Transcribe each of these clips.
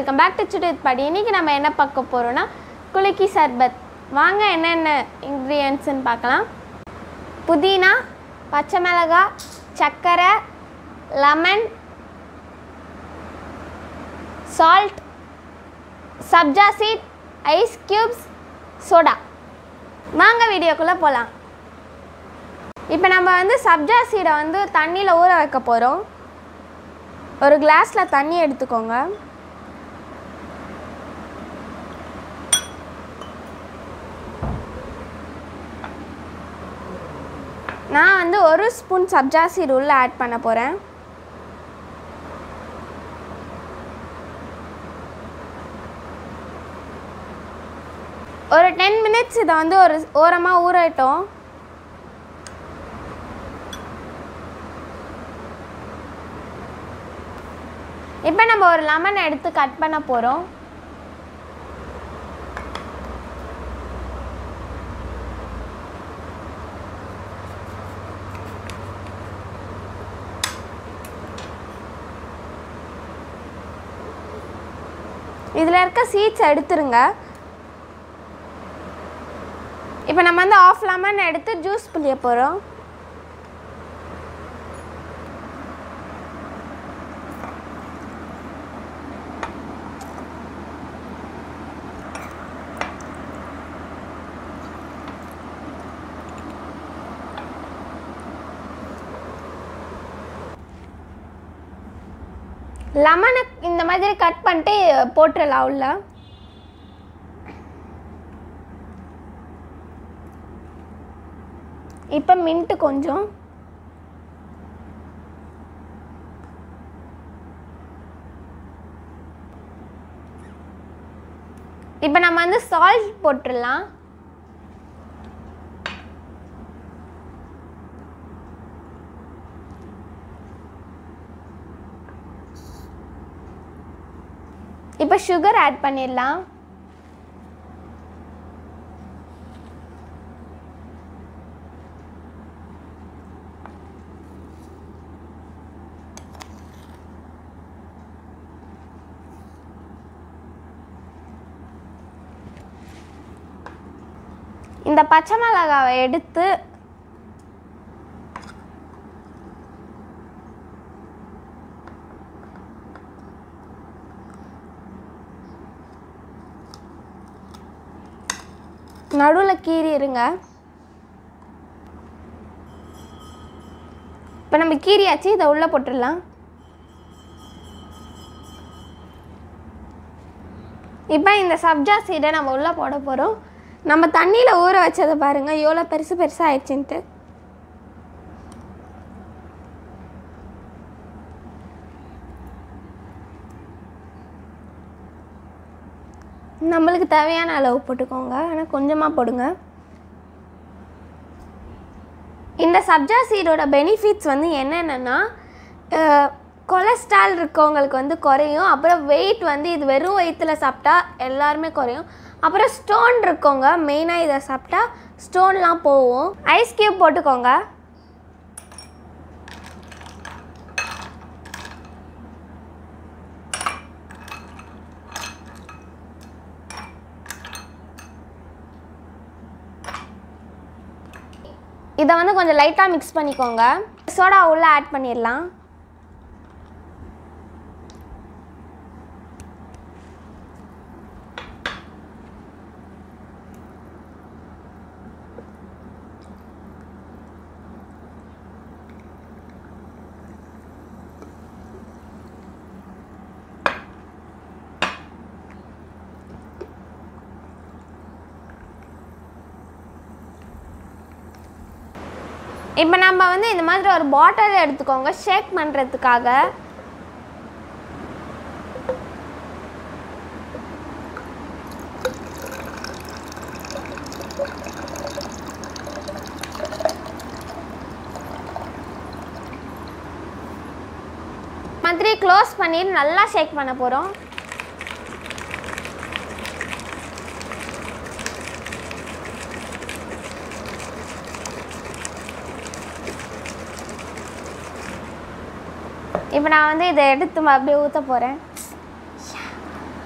welcome back to சுடித் படி இன்னைக்கு நம்ம என்ன பார்க்க போகிறோம்னா குலுக்கி சர்பத் வாங்க என்னென்ன இன்க்ரீடியன்ட்ஸ்னு பார்க்கலாம் புதினா பச்சை மிளகாய் சர்க்கரை லெமன் சால்ட் சப்ஜா சீட் ஐஸ் க்யூப்ஸ் சோடா வாங்க வீடியோக்குள்ளே போகலாம் இப்போ நம்ம வந்து சப்ஜா சீடை வந்து தண்ணியில் ஊற வைக்க போகிறோம் ஒரு கிளாஸில் தண்ணி எடுத்துக்கோங்க நான் வந்து ஒரு ஸ்பூன் சப்ஜா சீடு உள்ள ஆட் பண்ண போகிறேன் ஒரு டென் மினிட்ஸ் இதை வந்து ஒரு ஓரமாக ஊறட்டும் இப்போ நம்ம ஒரு லெமன் எடுத்து கட் பண்ண போகிறோம் இதில் இருக்க சீட்ஸ் எடுத்துருங்க இப்போ நம்ம வந்து ஆஃப் லெமன் எடுத்து ஜூஸ் புளிய போகிறோம் லெமனை இந்த மாதிரி கட் பண்ணிட்டு போட்டுடலாம் உள்ள இப்போ மின்ட்டு கொஞ்சம் இப்போ நம்ம வந்து சால்ட் போட்டுடலாம் இப்போ சுகர் ஆட் பண்ணிடலாம் இந்த பச்சை மிளகாவை எடுத்து நடுவில் கீறி இருங்க இப்போ நம்ம கீரியாச்சு இதை உள்ளே போட்டுடலாம் இப்போ இந்த சப்ஜா சீடை நம்ம உள்ளே போட போகிறோம் நம்ம தண்ணியில் ஊற வச்சதை பாருங்கள் எவ்வளோ பெருசு பெருசாக ஆயிடுச்சுன்ட்டு நம்மளுக்கு தேவையான அளவு போட்டுக்கோங்க ஆனால் கொஞ்சமாக போடுங்க இந்த சப்ஜா சீடோட பெனிஃபிட்ஸ் வந்து என்னென்னா கொலஸ்ட்ரால் இருக்கவங்களுக்கு வந்து குறையும் அப்புறம் வெயிட் வந்து இது வெறும் வயிற்றில் சாப்பிட்டா எல்லாருமே குறையும் அப்புறம் ஸ்டோன் இருக்கவங்க மெயினாக இதை சாப்பிட்டா ஸ்டோன்லாம் போகும் ஐஸ் கியூப் போட்டுக்கோங்க இதை வந்து கொஞ்சம் லைட்டாக மிக்ஸ் பண்ணிக்கோங்க சோடா உள்ளே ஆட் பண்ணிடலாம் இப்போ நம்ம வந்து இந்த மாதிரி ஒரு பாட்டில் எடுத்துக்கோங்க ஷேக் பண்ணுறதுக்காக மாதிரி க்ளோஸ் பண்ணிட்டு நல்லா ஷேக் பண்ண போகிறோம் இப்போ நான் வந்து இதை எடுத்து அப்படியே ஊற்ற போகிறேன்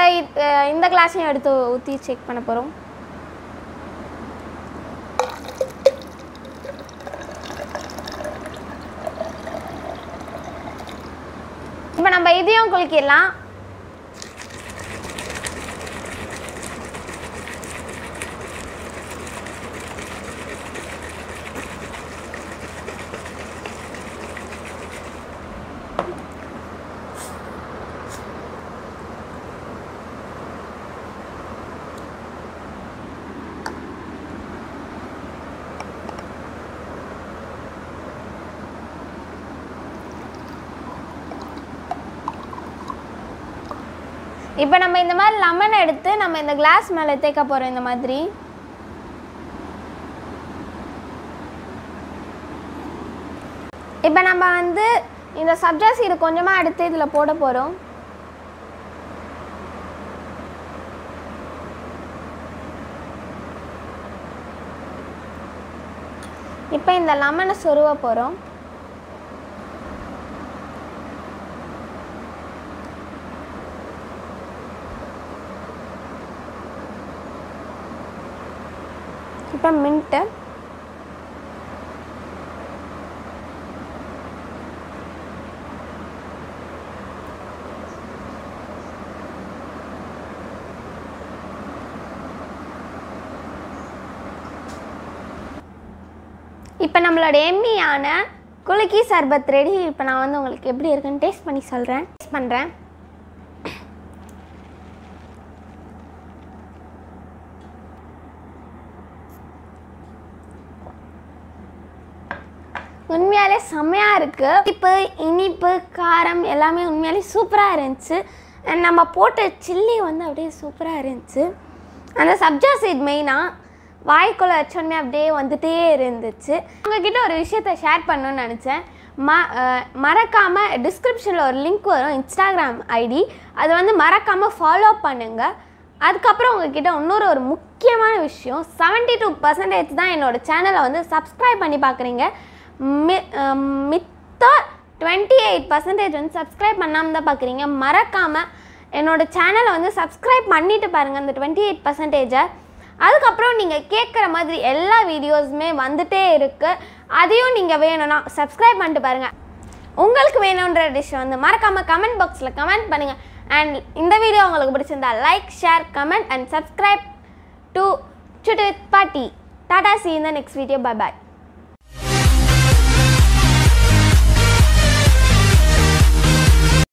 இ- அஹ் இந்த கிளாஸையும் எடுத்து ஊற்றி செக் பண்ண போகிறோம் இப்போ நம்ம இதையும் குளிக்கிடலாம் இப்போ நம்ம இந்த மாதிரி லெமன் எடுத்து நம்ம இந்த கிளாஸ் மேலே தேய்க்க போகிறோம் இந்த மாதிரி இப்போ நம்ம வந்து இந்த சப்ஜா சீடு கொஞ்சமாக எடுத்து இதில் போட போகிறோம் இப்போ இந்த லெமனை சொருவ போகிறோம் இப்போ மின்ட்டு இப்போ நம்மளோட எம்மியான குலுக்கி சர்பத் ரெடி இப்போ நான் வந்து உங்களுக்கு எப்படி இருக்குன்னு டேஸ்ட் பண்ணி சொல்கிறேன் டேஸ்ட் பண்ணுறேன் உண்மையாலே செம்மையாக இருக்குது இனிப்பு இனிப்பு காரம் எல்லாமே உண்மையாலே சூப்பராக இருந்துச்சு And நம்ம போட்ட சில்லி வந்து அப்படியே சூப்பராக இருந்துச்சு அந்த சப்ஜா சீட் மெயினாக வாய்க்குள்ளே வச்சோடனே அப்படியே வந்துட்டே இருந்துச்சு உங்ககிட்ட ஒரு விஷயத்த ஷேர் பண்ணணும்னு நினச்சேன் ம மறக்காமல் டிஸ்கிரிப்ஷனில் ஒரு லிங்க் வரும் இன்ஸ்டாகிராம் ஐடி அதை வந்து மறக்காமல் ஃபாலோ பண்ணுங்கள் அதுக்கப்புறம் உங்ககிட்ட இன்னொரு ஒரு முக்கியமான விஷயம் 72% டூ பர்சன்டேஜ் தான் என்னோட சேனலை வந்து சப்ஸ்கிரைப் பண்ணி பார்க்குறீங்க மி அஹ் மித்த டுவெண்ட்டி எயிட் பர்சன்டேஜ் வந்து சப்ஸ்கிரைப் பண்ணாமல் தான் பார்க்குறீங்க மறக்காமல் என்னோட சேனலை வந்து சப்ஸ்கிரைப் பண்ணிட்டு பாருங்கள் அந்த டுவெண்ட்டி எயிட் பர்சன்டேஜை அதுக்கப்புறம் நீங்கள் கேட்குற மாதிரி எல்லா வீடியோஸுமே வந்துட்டே இருக்குது அதையும் நீங்கள் வேணும்னா சப்ஸ்கிரைப் பண்ணிட்டு பாருங்கள் உங்களுக்கு வேணுன்ற டிஷ் வந்து மறக்காமல் கமெண்ட் பாக்ஸில் கமெண்ட் பண்ணுங்கள் அண்ட் இந்த வீடியோ உங்களுக்கு பிடிச்சிருந்தா like share comment and subscribe to சுட்டு பாட்டி டாடா சி இந்த நெக்ஸ்ட் வீடியோ பை பாய்